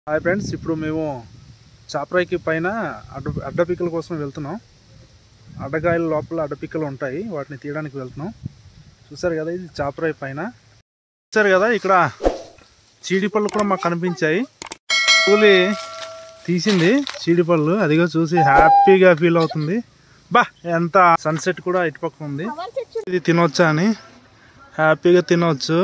Hi friends ఇప్పుడు మేము చాపరాయికి పైన అడ్డ అడ్డపిక్కల కోసం వెళ్తున్నాం అడ్డకాయల లోపల అడ్డపిక్కలు ఉంటాయి వాటిని తీయడానికి వెళ్తున్నాం చూసారు కదా ఇది చాపరాయి పైన చూసారు కదా ఇక్కడ చీడిపళ్ళు కూడా మాకు కనిపించాయి కూలి తీసింది చీడిపళ్ళు అదిగో చూసి హ్యాపీగా ఫీల్ అవుతుంది బా ఎంత సన్సెట్ కూడా ఇటుపక్క ఉంది ఇది తినొచ్చా అని హ్యాపీగా తినవచ్చు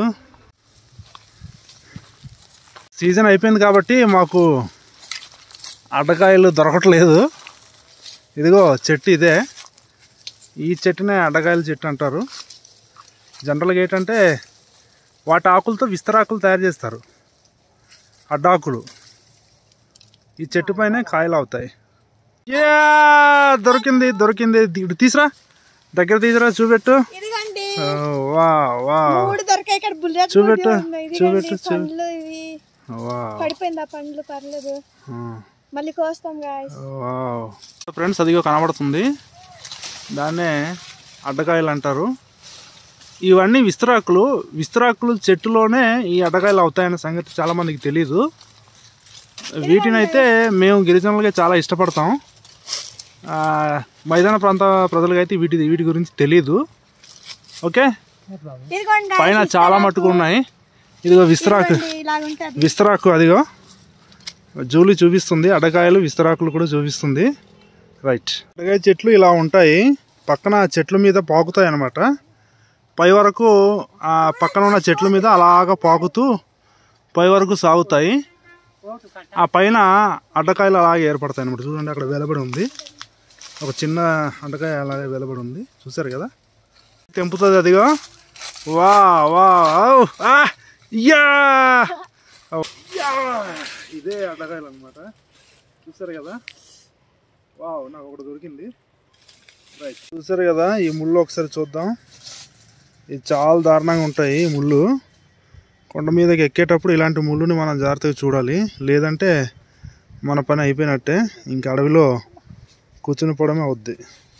సీజన్ అయిపోయింది కాబట్టి మాకు అడ్డకాయలు దొరకట్లేదు ఇదిగో చెట్టు ఇదే ఈ చెట్టునే అడ్డకాయల చెట్టు అంటారు జనరల్గా ఏంటంటే వాటి ఆకులతో విస్తరాకులు తయారు చేస్తారు అడ్డాకులు ఈ చెట్టు పైనే కాయలు అవుతాయి యా దొరికింది దొరికింది ఇటు తీసురా దగ్గర తీసురా చూపెట్టు ఇదిగోండి ఓ, వా వా మూడు దొరికాయి ఇక్కడ బుల్లెట్ చూపెట్టు, ఉన్నాయి. ఇదిగోండి, చూపెట్టు, చూ- పండ్లు ఇవి వా పడిపోయిందా పండ్లు పర్లేదు మళ్ళీ కోస్తాం గాయస్ వావ్ ఫ్రెండ్స్ అదిగో కనబడుతుంది దాన్నే అడ్డకాయలు అంటారు ఇవన్నీ విస్తరాకులు విస్తరాకులు చెట్టులోనే ఈ అడ్డకాయలు అవుతాయనే సంగతి చాలా మందికి తెలీదు వీటినైతే మేము గిరిజనులుగా చాలా ఇష్టపడతాం ఆ, మైదాన ప్రాంత ప్రజలకు అయితే వీటి వీటి గురించి తెలీదు ఓకే ఇదిగోండి పైన చాలా మట్టుకు ఉన్నాయి ఇదిగో విస్తరాకు ఇలాగుంటది విస్తరాకు అదిగో జూలి చూపిస్తుంది అడకాయలు విస్తరాకులు కూడా చూపిస్తుంది రైట్ అడకాయ చెట్లు ఇలా ఉంటాయి పక్కన చెట్ల మీద పాకుతాయి అన్నమాట పై వరకు ఆ పక్కన ఉన్న చెట్ల మీద అలాగ పాకుతూ పై వరకు సాగుతాయి ఆ పైన అడ్డకాయలు అలాగే ఏర్పడతాయి అనమాట చూడండి అక్కడ వెలబడి ఉంది ఒక చిన్న అడ్డకాయ అలాగే వెలబడి ఉంది చూసారు కదా తెంపుతుంది అదిగో వా వా ఔ, ఆ, యా ఔ, యా. ఇదే అడ్డకాయలు అనమాట చూసారు కదా వావ్ నాకు ఒకటి దొరికింది రైట్ చూసారు కదా ఈ ముళ్ళు ఒకసారి చూద్దాం ఇది చాలా దారుణంగా ఉంటాయి ఈ ముళ్ళు కొండ మీదకి ఎక్కేటప్పుడు ఇలాంటి ముళ్ళుని మనం జాగ్రత్తగా చూడాలి లేదంటే మన పని అయిపోయినట్టే ఇంకా అడవిలో కూర్చుని పోవడమే అవుద్ది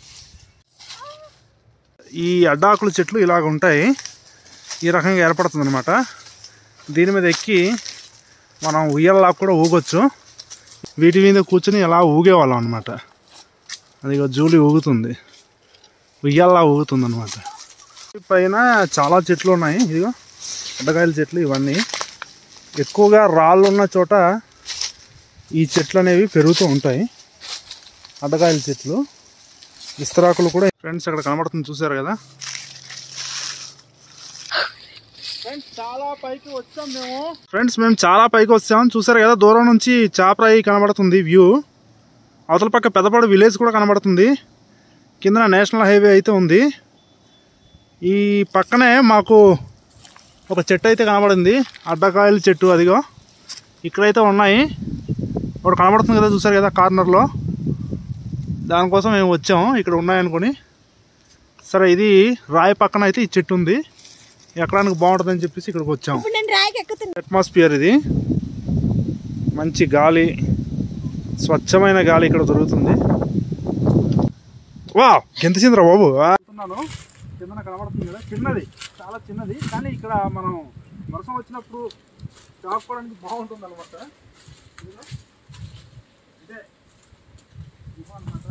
ఈ అడ్డాకుల చెట్లు ఇలాగ ఉంటాయి ఈ రకంగా ఏర్పడుతుంది అనమాట దీని మీద ఎక్కి మనం ఉయ్యాలలా కూడా ఊగొచ్చు వీటి మీద కూర్చొని ఇలా ఊగేవాళ్ళం అనమాట అది జూలి ఊగుతుంది ఉయ్యాలలా ఊగుతుంది అనమాట పైన చాలా చెట్లు ఉన్నాయి ఇదిగో అడ్డకాయల చెట్లు ఇవన్నీ ఎక్కువగా రాళ్ళు ఉన్న చోట ఈ చెట్లు అనేవి పెరుగుతూ ఉంటాయి అడ్డకాయల చెట్లు విస్తరాకులు కూడా ఫ్రెండ్స్ అక్కడ కనబడుతుంది చూసారు కదా ఫ్రెండ్స్ చాలా పైకి వచ్చాం మేము ఫ్రెండ్స్ మేము చాలా పైకి వచ్చాం చూసారు కదా దూరం నుంచి చాపరాయి కనబడుతుంది వ్యూ అవతల పక్క పెద్దపాడు విలేజ్ కూడా కనబడుతుంది కింద నేషనల్ హైవే అయితే ఉంది ఈ పక్కనే మాకు ఒక చెట్టు అయితే కనబడింది అడ్డకాయల చెట్టు అదిగో ఇక్కడైతే ఉన్నాయి ఒకటి కనబడుతుంది కదా చూసారు కదా కార్నర్లో దానికోసం మేము వచ్చాము ఇక్కడ ఉన్నాయనుకొని సరే ఇది రాయి పక్కన అయితే ఈ చెట్టు ఉంది ఎక్కడానికి బాగుంటుందని చెప్పేసి ఇక్కడికి వచ్చాము ఇప్పుడు నేను రాయికి ఎక్కుతున్నా అట్మాస్ఫియర్ ఇది మంచి గాలి స్వచ్ఛమైన గాలి ఇక్కడ దొరుకుతుంది వా ఎంత చిందిరా బాబు అనుకున్నాను కిందన కనబడుతుంది కదా చిన్నది చాలా చిన్నది కానీ ఇక్కడ మనం వర్షం వచ్చినప్పుడు చాపుకోవడానికి బాగుంటుంది అనమాట ఇదే గుహ అన్నమాట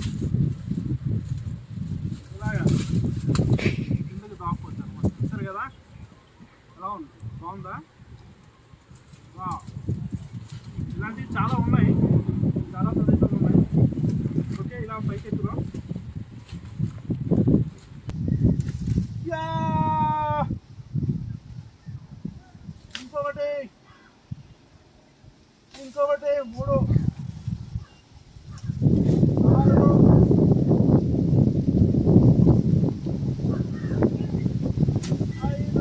ఇలాగా కిందకి దాక్కోవచ్చు అనమాట చూసారు కదా ఎలా ఉంది బాగుందా వావ్. ఇలాంటివి చాలా ఉన్నాయి చాలా ప్రదేశాలు ఉన్నాయి ఓకే ఇలా పైకి ఎక్కుదాం యా! ఇంకొకటి ఇంకొకటి మూడు నాలుగు ఐదు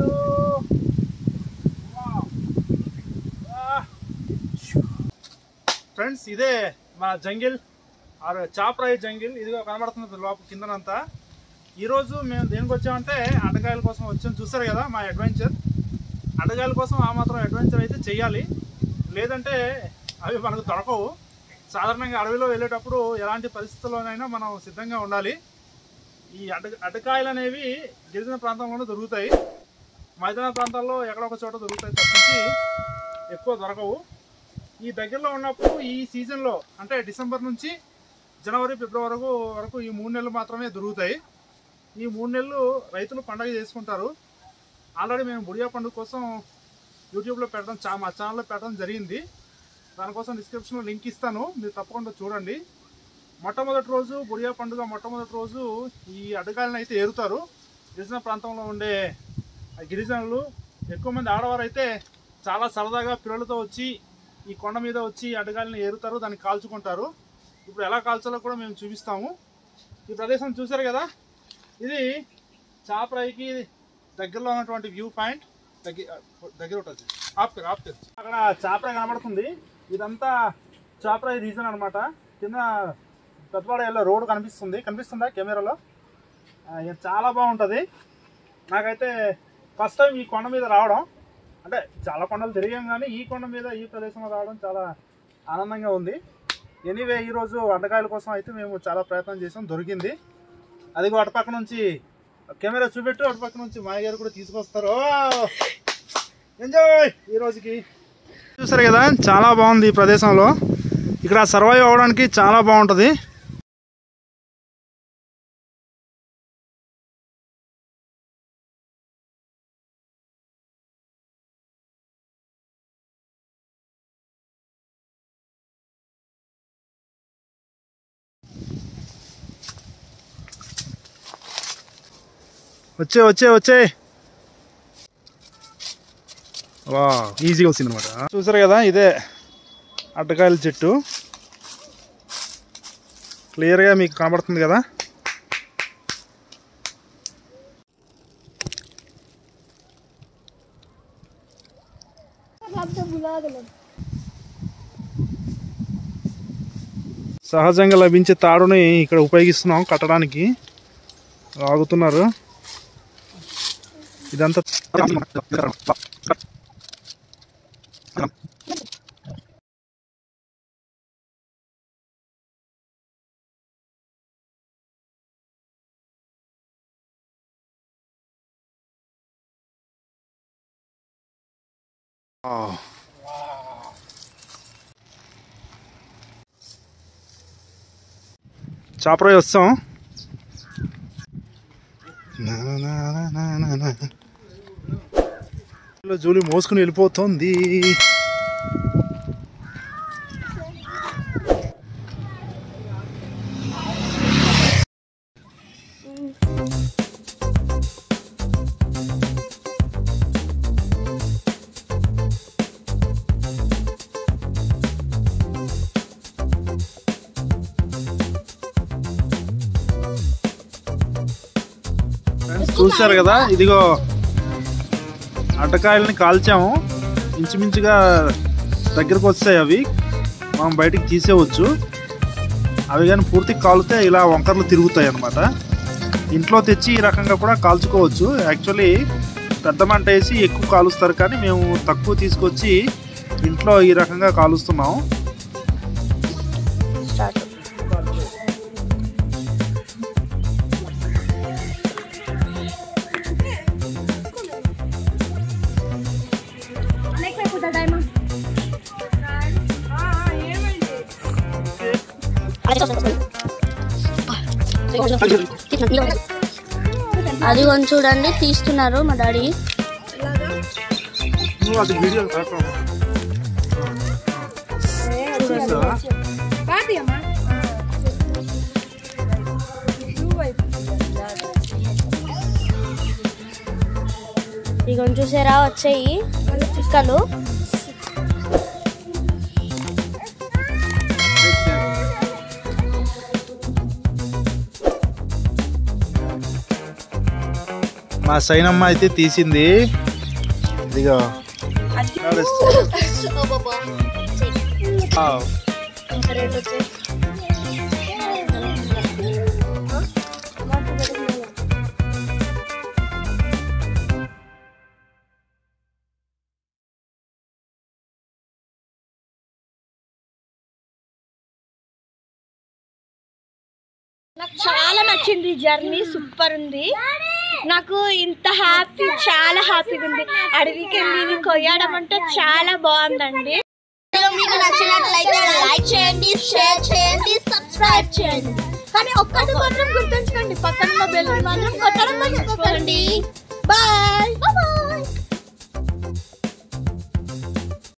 వావ్. ఆ. ఫ్రెండ్స్ ఇదే మన జంగిల్ ఆర్ చాపరాయి జంగిల్ ఇదిగో కనబడుతుంది లోపల కిందనంతా ఈరోజు మేము దేనికి వచ్చామంటే అడ్డకాయల కోసం వచ్చాం చూసారు కదా మా అడ్వెంచర్ అడ్డకాయల కోసం ఆ మాత్రం అడ్వెంచర్ అయితే చేయాలి లేదంటే అవి మనకు దొరకవు సాధారణంగా అడవిలో వెళ్ళేటప్పుడు ఎలాంటి పరిస్థితుల్లోనైనా మనం సిద్ధంగా ఉండాలి ఈ అడ్డ అడ్డకాయలు అనేవి గిరిజన ప్రాంతంలోనే దొరుకుతాయి మైదాన ప్రాంతాల్లో ఎక్కడొక చోట దొరుకుతాయి తప్పించి ఎక్కువ దొరకవు ఈ దగ్గరలో ఉన్నప్పుడు ఈ సీజన్లో అంటే డిసెంబర్ నుంచి జనవరి ఫిబ్రవరి వరకు వరకు ఈ మూడు నెలలు మాత్రమే దొరుకుతాయి ఈ మూడు నెలలు రైతులు పండగ చేసుకుంటారు ఆల్రెడీ మేము బుడియా పండుగ కోసం యూట్యూబ్లో పెట్టడం చా మా ఛానల్లో పెట్టడం జరిగింది దానికోసం డిస్క్రిప్షన్లో లింక్ ఇస్తాను మీరు తప్పకుండా చూడండి మొట్టమొదటి రోజు బుడియా పండుగ మొట్టమొదటి రోజు ఈ అడ్డగాయలను అయితే ఏరుతారు గిరిజన ప్రాంతంలో ఉండే ఆ గిరిజనులు ఎక్కువ మంది ఆడవారు అయితే చాలా సరదాగా పిల్లలతో వచ్చి ఈ కొండ మీద వచ్చి అడ్డగాయలను ఏరుతారు దాన్ని కాల్చుకుంటారు ఇప్పుడు ఎలా కాల్చాలో కూడా మేము చూపిస్తాము ఈ ప్రదేశం చూశారు కదా ఇది చాపరాయికి దగ్గరలో ఉన్నటువంటి వ్యూ పాయింట్ దగ్గర దగ్గర ఉంటుంది ఆప్తారు ఆప్తారు అక్కడ చాపరాయి కనబడుతుంది ఇదంతా చాపరాయి రీజన్ అనమాట కింద పెద్దవాడ రోడ్ కనిపిస్తుంది కనిపిస్తుందా కెమెరాలో ఆ, ఇది చాలా బాగుంటుంది నాకైతే ఫస్ట్ టైం ఈ కొండ మీద రావడం అంటే చాలా కొండలు తిరిగాం కానీ ఈ కొండ మీద ఈ ప్రదేశంలో రావడం చాలా ఆనందంగా ఉంది ఎనీవే ఈరోజు వంటకాయల కోసం అయితే మేము చాలా ప్రయత్నం చేసాం దొరికింది అది అటు పక్క నుంచి కెమెరా చూపెట్టు అటు పక్క నుంచి మాయ గారు కూడా తీసుకొస్తారు ఎంజాయ్ ఈ రోజుకి చూసారు కదా చాలా బాగుంది ఈ ప్రదేశంలో ఇక్కడ సర్వైవ్ అవ్వడానికి చాలా బాగుంటుంది వచ్చే వచ్చే వచ్చే వా ఈజీగా వచ్చింది అనమాట చూసారు కదా ఇదే అడ్డకాయల చెట్టు క్లియర్గా మీకు కనబడుతుంది కదా సహజంగా లభించే తాడుని ఇక్కడ ఉపయోగిస్తున్నాం కట్టడానికి ఆగుతున్నారు ఇదంతా చాపరాయి వస్తాం జూలి మోసుకుని వెళ్ళిపోతుంది ఫ్రెండ్స్ చూశారు కదా ఇదిగో అడ్డకాయలని కాల్చాము ఇంచుమించుగా దగ్గరకు వస్తాయి అవి మనం బయటికి తీసేయవచ్చు అవి కానీ పూర్తి కాలితే ఇలా వంకర్లు తిరుగుతాయి అన్నమాట ఇంట్లో తెచ్చి ఈ రకంగా కూడా కాల్చుకోవచ్చు యాక్చువల్లీ పెద్ద మంట వేసి ఎక్కువ కాలుస్తారు కానీ మేము తక్కువ తీసుకొచ్చి ఇంట్లో ఈ రకంగా కాలుస్తున్నాం స్టార్ట్ అది కొంచెం చూడండి తీస్తున్నారు మా డాడీ నువ్వు అది వీడియో చూడేస్తావా ఇది కొంచెం చూసారా వచ్చాయి పిక్కలు మా సైనమ్మ అయితే తీసింది ఇదిగో వావ్. నాకు చాలా నచ్చింది జర్నీ సూపర్ ఉంది నాకు ఇంత హ్యాపీ చాలా హ్యాపీగా ఉంది అడవికి వెళ్ళి ఇది కొయ్యడం అంటే చాలా బాగుందండి మీకు నచ్చినట్లయితే లైక్ చేయండి షేర్ చేయండి సబ్స్క్రైబ్ చేయండి కానీ ఒక్కటి మాత్రం గుర్తుంచుకోండి పక్కన బెల్ మాత్రం కొట్టడం మర్చిపోకండి బాయ్